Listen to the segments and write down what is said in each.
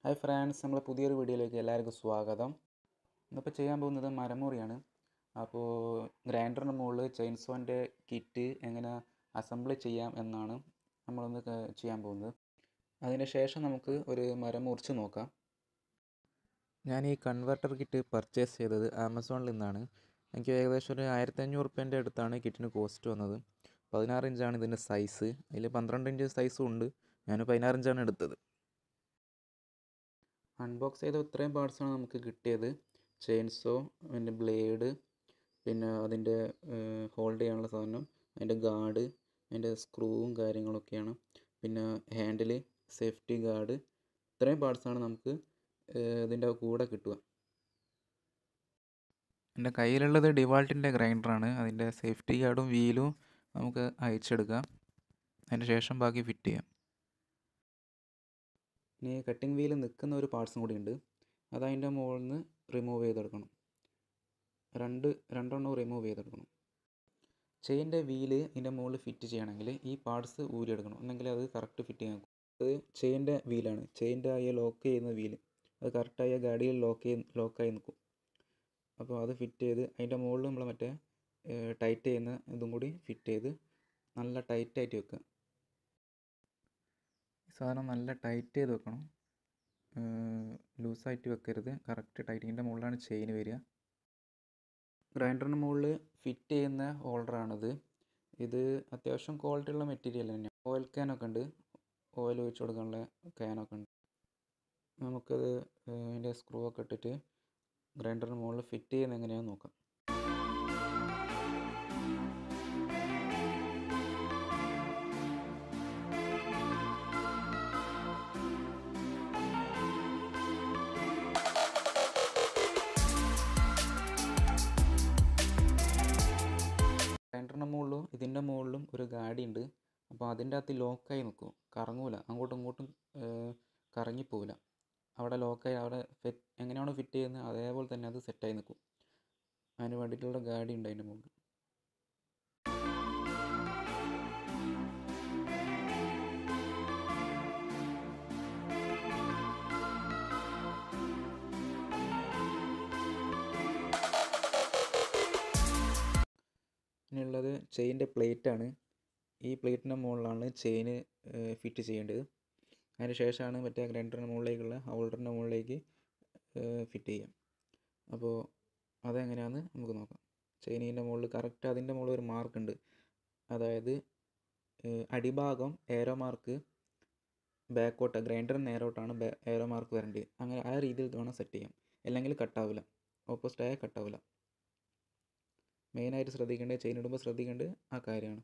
hi friends നമ്മളെ പുതിയൊരു വീഡിയോയിലേക്ക് എല്ലാവർക്കും സ്വാഗതം ഇന്നിപ്പോൾ ചെയ്യാൻ പോകുന്നത് മരമുറിയാണ് അപ്പോൾ ഗ്രൈൻഡറിന് മുകളിൽ ചെയിൻസോൻ്റെ കിറ്റ് എങ്ങനെ അസംബിൾ ചെയ്യാം എന്നാണ് നമ്മളൊന്ന് ക- ചെയ്യാൻ പോകുന്നത് അതിന് ശേഷം നമുക്ക് ഒരു മരം മുറിച്ച് നോക്കാം ഞാൻ ഈ കൺവെർട്ടർ കിറ്റ് പർച്ചേസ് ചെയ്തത് ആമസോണിൽ നിന്നാണ് എനിക്ക് ഏകദേശം ഒരു ആയിരത്തി അഞ്ഞൂറ് റുപ്യേൻ്റെ അടുത്താണ് കിറ്റിന് കോസ്റ്റ് വന്നത് പതിനാറ് ഇഞ്ചാണ് ഇതിൻ്റെ സൈസ് അതിൽ പന്ത്രണ്ട് ഇഞ്ച് സൈസും ഉണ്ട് ഞാൻ പതിനാറ് ഇഞ്ചാണ് എടുത്തത് അൺബോക്സ് ചെയ്ത ഇത്രയും പാർട്സാണ് നമുക്ക് കിട്ടിയത് ചെയിൻസോ അതിൻ്റെ ബ്ലേഡ് പിന്നെ അതിൻ്റെ ഹോൾഡ് ചെയ്യാനുള്ള സാധനം അതിൻ്റെ ഗാർഡ് അതിൻ്റെ സ്ക്രൂവും കാര്യങ്ങളൊക്കെയാണ് പിന്നെ ഹാൻഡിൽ സേഫ്റ്റി ഗാർഡ് ഇത്രയും പാർട്സാണ് നമുക്ക് ഏഹ് ഇതിൻ്റെ കൂടെ കിട്ടുക എൻ്റെ കയ്യിലുള്ളത് ഡിവാൾട്ടിൻ്റെ ഗ്രൈൻഡറാണ് അതിൻ്റെ സേഫ്റ്റി ഗാർഡും വീലും നമുക്ക് അയച്ചെടുക്കാം അതിന് ശേഷം ബാക്കി ഫിറ്റ് ചെയ്യാം ഇനി കട്ടിംഗ് വീൽ നിൽക്കുന്ന ഒരു പാർട്സും കൂടി ഉണ്ട് അത് അതിൻ്റെ മുകളിൽ നിന്ന് റിമൂവ് ചെയ്തെടുക്കണം രണ്ട് രണ്ടെണ്ണം റിമൂവ് ചെയ്തെടുക്കണം ചെയിൻ്റെ വീല് ഇതിൻ്റെ മുകളിൽ ഫിറ്റ് ചെയ്യണമെങ്കിൽ ഈ പാർട്സ് ഊരിയെടുക്കണം എന്നെങ്കിൽ അത് കറക്റ്റ് ഫിറ്റ് ചെയ്യാൻ അത് ചെയിൻ്റെ വീലാണ് ചെയിൻ്റെ ആയ ലോക്ക് ചെയ്യുന്ന വീല് അത് കറക്റ്റായ ഗാഡിയിൽ ലോക്ക് ചെയ്ത് ലോക്കായി നിൽക്കും അപ്പോൾ അത് ഫിറ്റ് ചെയ്ത് അതിൻ്റെ മുകളിൽ നമ്മൾ മറ്റേ ടൈറ്റ് ചെയ്യുന്ന ഇതും കൂടി ഫിറ്റ് ചെയ്ത് നല്ല ടൈറ്റായിട്ട് വെക്കുക ഈ സാധനം നല്ല ടൈറ്റ് ചെയ്ത് വെക്കണം ലൂസായിട്ട് വെക്കരുത് കറക്റ്റ് ടൈറ്റിങ്ങിൻ്റെ മുകളിലാണ് ചെയിൻ വരിക ഗ്രൈൻഡറിന് മുകളിൽ ഫിറ്റ് ചെയ്യുന്ന ഹോൾഡറാണിത് ഇത് അത്യാവശ്യം ക്വാളിറ്റി ഉള്ള മെറ്റീരിയൽ തന്നെയാണ് ഓയിൽ ക്യാനൊക്കെ ഉണ്ട് ഓയിൽ ഒഴിച്ച് കൊടുക്കാനുള്ള ക്യാനൊക്കെ ഉണ്ട് നമുക്കത് അതിൻ്റെ സ്ക്രൂ ഒക്കെ ഇട്ടിട്ട് ഗ്രൈൻഡറിന് മുകളിൽ ഫിറ്റ് ചെയ്യുന്നത് എങ്ങനെയാണെന്ന് നോക്കാം ഗ്രൈൻഡറിൻ്റെ മുകളിലും ഇതിൻ്റെ മുകളിലും ഒരു ഗാഡി ഉണ്ട് അപ്പോൾ അതിൻ്റെ അകത്ത് ലോക്കായി നിൽക്കും കറങ്ങൂല അങ്ങോട്ടും ഇങ്ങോട്ടും ഏഹ്, കറങ്ങിപ്പോവില്ല അവിടെ ലോക്കായി അവിടെ ഫിറ്റ് എങ്ങനെയാണോ ഫിറ്റ് ചെയ്യുന്നത് അതേപോലെ തന്നെ അത് സെറ്റായി നിൽക്കും അതിന് വേണ്ടിയിട്ടുള്ള ഗാഡി ഉണ്ട് അതിൻ്റെ മുകളിൽ ഇനിയുള്ളത് ചെയിൻ്റെ പ്ലേറ്റാണ് ഈ പ്ലേറ്റിൻ്റെ മുകളിലാണ് ചെയിന് ഫിറ്റ് ചെയ്യേണ്ടത് അതിന് ശേഷമാണ് മറ്റേ ഗ്രൈൻഡറിൻ്റെ മുകളിലേക്കുള്ള ഹോൾഡറിൻ്റെ മുകളിലേക്ക് ഫിറ്റ് ചെയ്യാം അപ്പോൾ അതെങ്ങനെയാണെന്ന് നമുക്ക് നോക്കാം ചെയിനിൻ്റെ മുകളിൽ കറക്റ്റ് അതിൻ്റെ മുകളിൽ ഒരു മാർക്ക് ഉണ്ട് അതായത് ഏഹ്, അടിഭാഗം ഏരോ മാർക്ക് ബാക്കോട്ട് ഗ്രൈൻഡറിന് നേരോട്ടാണ് ഏരോ മാർക്ക് വരേണ്ടത് അങ്ങനെ ആ രീതിയിൽ വേണം സെറ്റ് ചെയ്യാം അല്ലെങ്കിൽ കട്ടാവില്ല ഓപ്പോസിറ്റായ കട്ടാവില്ല മെയിനായിട്ട് ശ്രദ്ധിക്കേണ്ടത് ചെയിൻ ഇടുമ്പോൾ ശ്രദ്ധിക്കേണ്ടത് ആ കാര്യമാണ്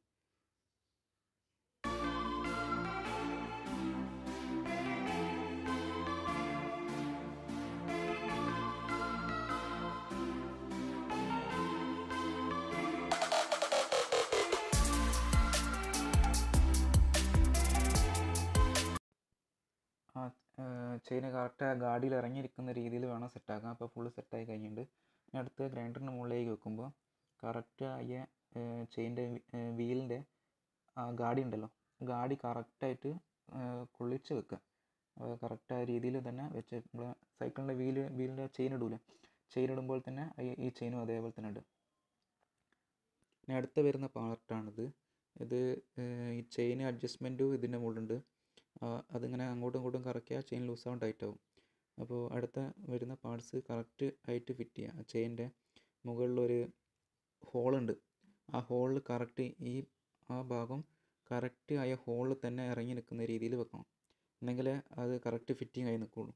ആ ചെയിന് കറക്റ്റ് ഗാഡിയിൽ ഇറങ്ങിയിരിക്കുന്ന രീതിയിൽ വേണം സെറ്റാക്കാൻ അപ്പോൾ ഫുള്ള് സെറ്റായി കഴിഞ്ഞിട്ടുണ്ട് ഇനി അടുത്ത് ഗ്രൈൻഡറിൻ്റെ മുകളിലേക്ക് വെക്കുമ്പോൾ കറക്റ്റ് ആയ ചെയിൻ്റെ വീലിൻ്റെ ആ ഗാഡി ഉണ്ടല്ലോ ഗാഡി കറക്റ്റായിട്ട് കൊള്ളിച്ച് വെക്കുക അത് കറക്റ്റായ രീതിയിൽ തന്നെ വെച്ച് നമ്മൾ സൈക്കിളിൻ്റെ വീല് വീലിൻ്റെ ചെയിൻ ഇടൂലേ ചെയിൻ ഇടുമ്പോൾ തന്നെ ഈ- ഈ ചെയിനും അതേപോലെ തന്നെ ഇടും ഇനി അടുത്ത് വരുന്ന പാർട്ടാണിത് ഇത് ഏഹ്, ഈ ചെയിൻ അഡ്ജസ്റ്റ്മെൻറ്റും ഇതിൻ്റെ മുകളിലുണ്ട് ആ, അതിങ്ങനെ അങ്ങോട്ടും ഇങ്ങോട്ടും കറക്കിയാൽ ചെയിൻ ലൂസാവാൻ ടൈറ്റ് ആവും അപ്പോൾ അടുത്ത വരുന്ന പാർട്സ് കറക്റ്റ് ആയിട്ട് ഫിറ്റ് ചെയ്യുക ചെയിൻ്റെ മുകളിലൊരു ഹോളുണ്ട് ആ ഹോളിൽ കറക്റ്റ് ഈ ആ ഭാഗം കറക്റ്റ് ആയ ഹോളിൽ തന്നെ ഇറങ്ങി നിൽക്കുന്ന രീതിയിൽ വെക്കണം എന്നെങ്കിലേ അത് കറക്റ്റ് ഫിറ്റിംഗ് ആയി നിൽക്കുള്ളൂ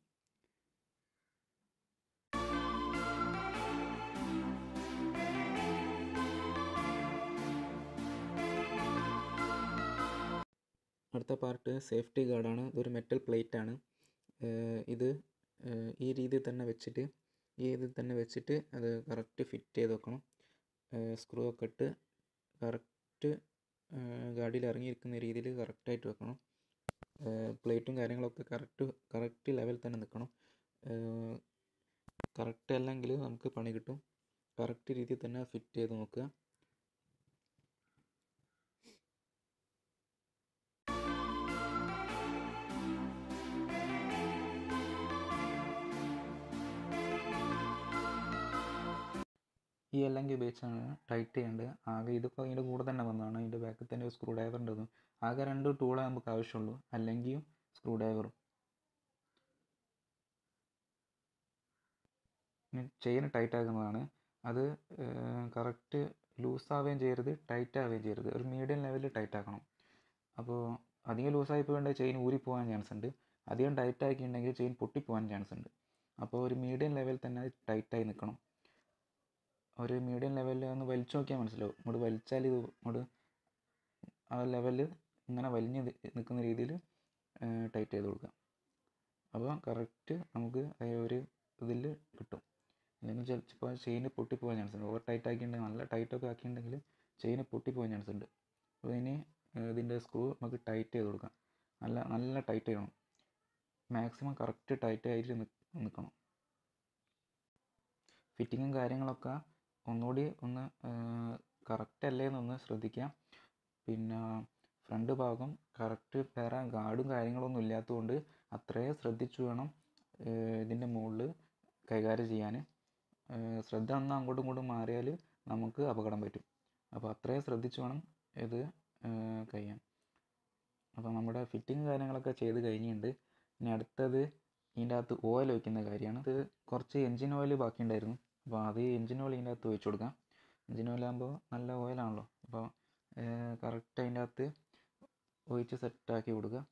അടുത്ത പാർട്ട് സേഫ്റ്റി ഗാർഡാണ് ഇതൊരു മെറ്റൽ പ്ലേറ്റ് ആണ് ഏഹ് ഇത് ഏഹ് ഈ രീതിയിൽ തന്നെ വെച്ചിട്ട് ഈ രീതിയിൽ തന്നെ വെച്ചിട്ട് അത് കറക്റ്റ് ഫിറ്റ് ചെയ്ത് വെക്കണം സ്ക്രൂ ഒക്കെ ഇട്ട് കറക്റ്റ് ഗാഡിയിൽ ഇറങ്ങിയിരിക്കുന്ന രീതിയിൽ കറക്റ്റായിട്ട് വെക്കണം പ്ലേറ്റും കാര്യങ്ങളൊക്കെ കറക്റ്റ് കറക്റ്റ് ലെവൽ തന്നെ നിൽക്കണം കറക്റ്റ് അല്ലെങ്കിൽ നമുക്ക് പണി കിട്ടും കറക്റ്റ് രീതിയിൽ തന്നെ ഫിറ്റ് ചെയ്ത് നോക്കുക ഈ എല്ലെങ്കിൽ ഉപയോഗിച്ചാണ് ടൈറ്റ് ചെയ്യേണ്ടത് ആകെ ഇതിപ്പോൾ അതിൻ്റെ കൂടെ തന്നെ വന്നതാണ് ഇതിൻ്റെ ബാക്കിൽ തന്നെ ഒരു സ്ക്രൂ ഡ്രൈവർ ഉണ്ടതും ആകെ രണ്ട് ടൂളേ നമുക്ക് ആവശ്യമുള്ളൂ അല്ലെങ്കിൽ സ്ക്രൂ ഡ്രൈവറും ഇനി ചെയിൻ ടൈറ്റ് ആക്കുന്നതാണ് അത് കറക്റ്റ് ലൂസ് ആവുകയും ചെയ്യരുത് ടൈറ്റ് ആവുകയും ചെയ്യരുത് ഒരു മീഡിയം ലെവലിൽ ടൈറ്റ് ആക്കണം അപ്പോൾ അധികം ലൂസായി പോകേണ്ട ചെയിൻ ഊരിപ്പോകാൻ ചാൻസ് ഉണ്ട് അധികം ടൈറ്റ് ആക്കിയിട്ടുണ്ടെങ്കിൽ ചെയിൻ പൊട്ടിപ്പോകാൻ ചാൻസ് ഉണ്ട് അപ്പോൾ ഒരു മീഡിയം ലെവലിൽ തന്നെ അത് ടൈറ്റായി നിൽക്കണം ഒരു മീഡിയം ലെവലിൽ ഒന്ന് വലിച്ചു നോക്കിയാൽ മനസ്സിലാവും ഇങ്ങോട്ട് വലിച്ചാൽ ഇത് ഇങ്ങോട്ട് ആ ലെവലിൽ ഇങ്ങനെ വലിഞ്ഞ് നിൽക്കുന്ന രീതിയിൽ ടൈറ്റ് ചെയ്ത് കൊടുക്കുക അപ്പോൾ കറക്റ്റ് നമുക്ക് ഒരു ഇതിൽ കിട്ടും അല്ലെങ്കിൽ ചിലപ്പോൾ ചെയിൻ പൊട്ടിപ്പോകാൻ ചാൻസ് ഉണ്ട് ഓവർ ടൈറ്റ് ആക്കിയിട്ടുണ്ടെങ്കിൽ നല്ല ടൈറ്റൊക്കെ ആക്കിയിട്ടുണ്ടെങ്കിൽ ചെയിൻ പൊട്ടിപ്പോകാൻ ചാൻസ് ഉണ്ട് അപ്പോൾ ഇനി ഇതിൻ്റെ സ്ക്രൂ നമുക്ക് ടൈറ്റ് ചെയ്ത് കൊടുക്കാം നല്ല നല്ല ടൈറ്റ് ചെയ്യണം മാക്സിമം കറക്റ്റ് ടൈറ്റ് ആയിട്ട് നിൽക്കണം ഫിറ്റിങ്ങും കാര്യങ്ങളൊക്കെ ഒന്നുകൂടി ഒന്ന് കറക്റ്റ് അല്ലേ എന്നൊന്ന് ശ്രദ്ധിക്കാം പിന്നെ ഫ്രണ്ട് ഭാഗം കറക്റ്റ് വേറെ ഗാർഡും കാര്യങ്ങളൊന്നും ഇല്ലാത്തതുകൊണ്ട് അത്രയും ശ്രദ്ധിച്ചു വേണം ഇതിൻ്റെ മുകളിൽ കൈകാര്യം ചെയ്യാൻ ശ്രദ്ധ ഒന്ന് അങ്ങോട്ടും ഇങ്ങോട്ടും മാറിയാൽ നമുക്ക് അപകടം പറ്റും അപ്പോൾ അത്രയും ശ്രദ്ധിച്ചു വേണം ഇത് കഴിയാൻ അപ്പോൾ നമ്മുടെ ഫിറ്റിങ് കാര്യങ്ങളൊക്കെ ചെയ്ത് കഴിഞ്ഞിട്ടുണ്ട് ഇനി അടുത്തത് ഇതിൻ്റെ അകത്ത് ഓയിൽ ഒഴിക്കുന്ന കാര്യമാണ് ഇത് കുറച്ച് എൻജിൻ ഓയിൽ ബാക്കിയുണ്ടായിരുന്നു അപ്പോൾ അത് എൻജിൻ ഓയിൽ ഇതിൻ്റെ അകത്ത് ഒഴിച്ചു കൊടുക്കാം എൻജിൻ ഓയിലാകുമ്പോൾ നല്ല ഓയിലാണല്ലോ അപ്പോൾ കറക്റ്റ് അതിൻ്റെ അകത്ത് ഒഴിച്ച് സെറ്റാക്കി കൊടുക്കുക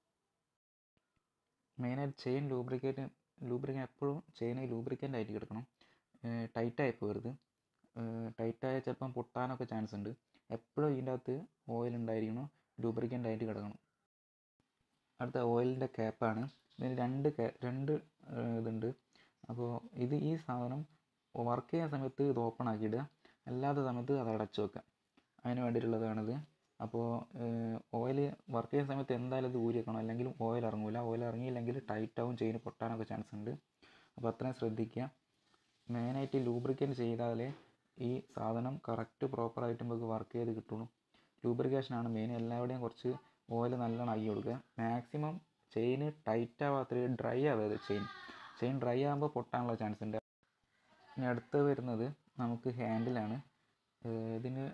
മെയിനായിട്ട് ചെയിൻ ലൂബ്രിക്കേറ്റ് ലൂബ്രിക്കൻ എപ്പോഴും ചെയിൻ ലൂബ്രിക്കൻ്റ് ആയിട്ട് കിടക്കണം ടൈറ്റായി പോകരുത് ടൈറ്റായ ചിലപ്പം പൊട്ടാനൊക്കെ ചാൻസ് ഉണ്ട് എപ്പോഴും ഇതിൻ്റെ അകത്ത് ഓയിൽ ഉണ്ടായിരിക്കണം ലൂബ്രിക്കൻ്റ് ആയിട്ട് കിടക്കണം അടുത്ത ഓയിലിൻ്റെ ക്യാപ്പാണ് ഇതിന് രണ്ട് രണ്ട് ഇതുണ്ട് അപ്പോൾ ഇത് ഈ സാധനം വർക്ക് ചെയ്യുന്ന സമയത്ത് ഇത് ഓപ്പൺ ആക്കിയിടുക അല്ലാത്ത സമയത്ത് അത് അടച്ചു വെക്കുക അതിന് വേണ്ടിയിട്ടുള്ളതാണിത് അപ്പോൾ ഓയിൽ വർക്ക് ചെയ്യുന്ന സമയത്ത് എന്തായാലും ഇത് ഊരി വെക്കണം അല്ലെങ്കിൽ ഓയിൽ ഇറങ്ങില്ല ഓയിൽ ഇറങ്ങിയില്ലെങ്കിൽ ടൈറ്റ് ആവും ചെയിൻ പൊട്ടാനൊക്കെ ചാൻസ് ഉണ്ട് അപ്പോൾ അത്രയും ശ്രദ്ധിക്കുക മെയിനായിട്ട് ലൂബ്രിക്കേറ്റ് ചെയ്താലേ ഈ സാധനം കറക്റ്റ് പ്രോപ്പറായിട്ട് നമുക്ക് വർക്ക് ചെയ്ത് കിട്ടുള്ളൂ ലൂബ്രിക്കേഷനാണ് മെയിൻ എല്ലാവിടെയും കുറച്ച് ഓയിൽ നല്ലോണം ആക്കി കൊടുക്കുക മാക്സിമം ചെയിൻ ടൈറ്റ് ആവാത്ത ഡ്രൈ ആവരുത് ചെയിൻ ചെയിൻ ഡ്രൈ ആകുമ്പോൾ പൊട്ടാനുള്ള ചാൻസ് ഉണ്ട് ഇനി അടുത്ത് വരുന്നത് നമുക്ക് ഹാൻഡിലാണ് ഇതിന്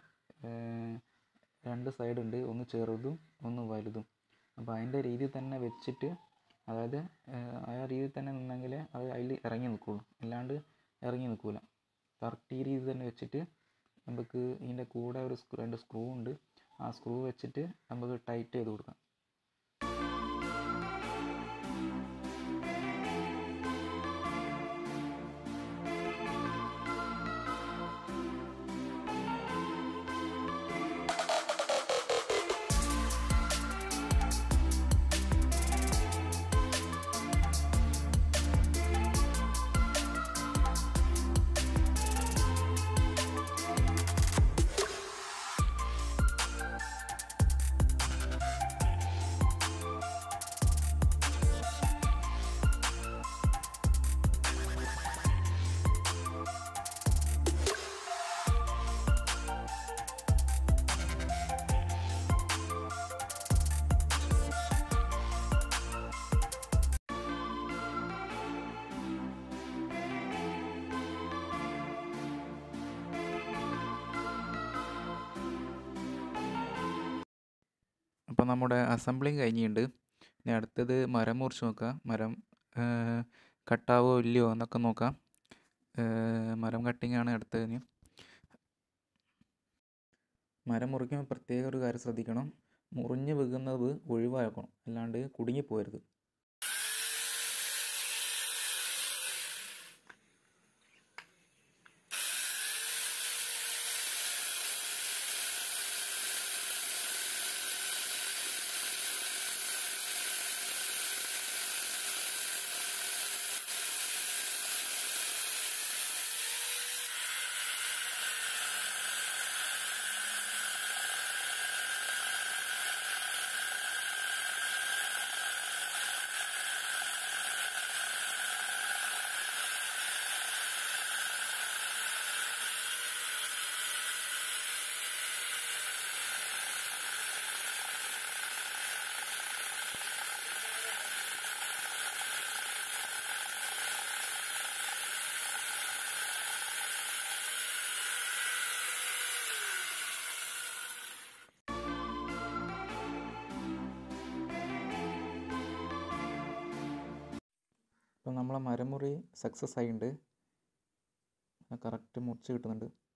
രണ്ട് സൈഡ് ഉണ്ട് ഒന്ന് ചെറുതും ഒന്ന് വലുതും അപ്പോൾ അതിൻ്റെ രീതിയിൽ തന്നെ വെച്ചിട്ട് അതായത് ആ രീതിയിൽ തന്നെ നിന്നെങ്കിൽ അത് അതിൽ ഇറങ്ങി നിൽക്കുള്ളൂ അല്ലാണ്ട് ഇറങ്ങി നിൽക്കില്ല കറക്റ്റ് ഈ രീതി തന്നെ വെച്ചിട്ട് നമുക്ക് ഇതിൻ്റെ കൂടെ ഒരു രണ്ട് സ്ക്രൂ ഉണ്ട് ആ സ്ക്രൂ വെച്ചിട്ട് നമുക്ക് ടൈറ്റ് ചെയ്ത് കൊടുക്കാം അപ്പോൾ നമ്മുടെ അസംബ്ലിങ് കഴിഞ്ഞിട്ടുണ്ട് ഇനി അടുത്തത് മരം മുറിച്ച് നോക്കുക മരം കട്ടാവോ ഇല്ലയോ എന്നൊക്കെ നോക്കാം മരം കട്ടിംഗ് ആണ് അടുത്തതിന് മരം മുറിക്കുമ്പോൾ പ്രത്യേക ഒരു കാര്യം ശ്രദ്ധിക്കണം മുറിഞ്ഞ് വീകുന്നത് ഒഴിവാക്കണം അല്ലാണ്ട് കുടുങ്ങിപ്പോരുത് അപ്പോൾ നമ്മളെ മരമുറി സക്സസ് ആയിട്ടുണ്ട് കറക്റ്റ് മുറിച്ച് കിട്ടുന്നുണ്ട്